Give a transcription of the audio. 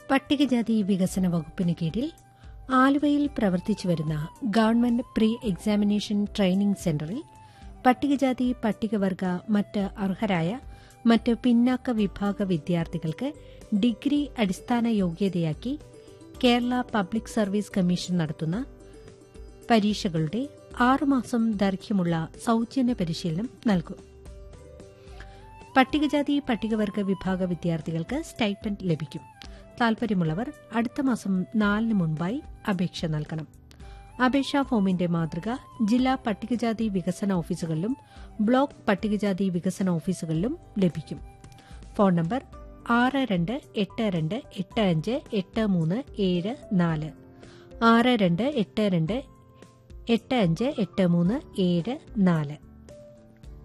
പട്ടികജാതി വികസന വകുപ്പിന് കീഴിൽ ആലുവയിൽ പ്രവർത്തിച്ചു വരുന്ന ഗവൺമെന്റ് പ്രീ എക്സാമിനേഷൻ ട്രെയിനിംഗ് സെന്ററിൽ പട്ടികജാതി പട്ടികവർഗ മറ്റ് അർഹരായ മറ്റ് പിന്നാക്ക വിഭാഗ വിദ്യാർത്ഥികൾക്ക് ഡിഗ്രി അടിസ്ഥാന യോഗ്യതയാക്കി കേരള പബ്ലിക് സർവീസ് കമ്മീഷൻ നടത്തുന്ന പരീക്ഷകളുടെ ആറുമാസം ദൈർഘ്യമുള്ള സൌജന്യ പരിശീലനം നൽകും പട്ടികജാതി പട്ടികവർഗ വിഭാഗ വിദ്യാർത്ഥികൾക്ക് സ്റ്റൈപ്പൻഡ് ലഭിക്കും താൽപര്യമുള്ളവർ അടുത്ത മാസം നാലിന് മുൻപായി അപേക്ഷ നൽകണം അപേക്ഷാ ഫോമിന്റെ മാതൃക ജില്ലാ പട്ടികജാതി വികസന ഓഫീസുകളിലും ബ്ലോക്ക് പട്ടികജാതി വികസന ഓഫീസുകളിലും ലഭിക്കും ഫോൺ നമ്പർ ആറ് രണ്ട് എട്ട് രണ്ട് എട്ട് അഞ്ച് എട്ട് മൂന്ന് ഏഴ് നാല് ആറ് രണ്ട് എട്ട് രണ്ട് എട്ട് അഞ്ച് എട്ട് മൂന്ന് ഏഴ് നാല്